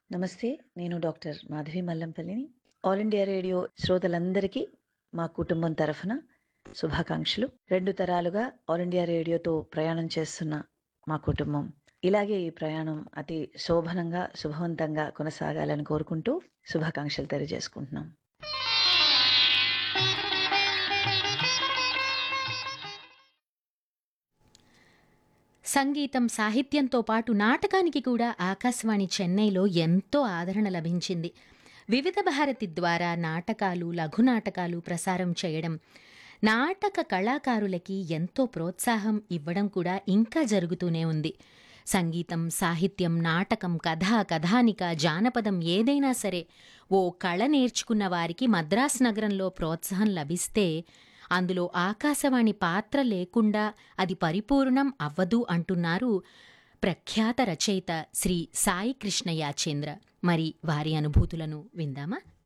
నమస్తే నేను డాక్టర్ మాధవి మల్లంపల్లిని ఆల్ ఇండియా రేడియో శ్రోతలందరికీ మా కుటుంబం తరఫున శుభాకాంక్షలు రెండు తరాలుగా ఆల్ ఇండియా రేడియోతో ప్రయాణం చేస్తున్న మా కుటుంబం ఇలాగే ఈ ప్రయాణం అతి శోభనంగా శుభవంతంగా కొనసాగాలని కోరుకుంటూ శుభాకాంక్షలు తెలియజేసుకుంటున్నాం సంగీతం సాహిత్యంతో పాటు నాటకానికి కూడా ఆకాశవాణి చెన్నైలో ఎంతో ఆదరణ లభించింది వివిధ భారతి ద్వారా నాటకాలు లఘు నాటకాలు ప్రసారం చేయడం నాటక కళాకారులకి ఎంతో ప్రోత్సాహం ఇవ్వడం కూడా ఇంకా జరుగుతూనే ఉంది సంగీతం సాహిత్యం నాటకం కథ కథానిక జానపదం ఏదైనా సరే ఓ కళ నేర్చుకున్న వారికి మద్రాస్ నగరంలో ప్రోత్సాహం లభిస్తే అందులో ఆకాశవాణి పాత్ర లేకుండా అది పరిపూర్ణం అవ్వదు అంటున్నారు ప్రఖ్యాత రచయిత శ్రీ సాయి కృష్ణ యాచేంద్ర మరి వారి అనుభూతులను విందామా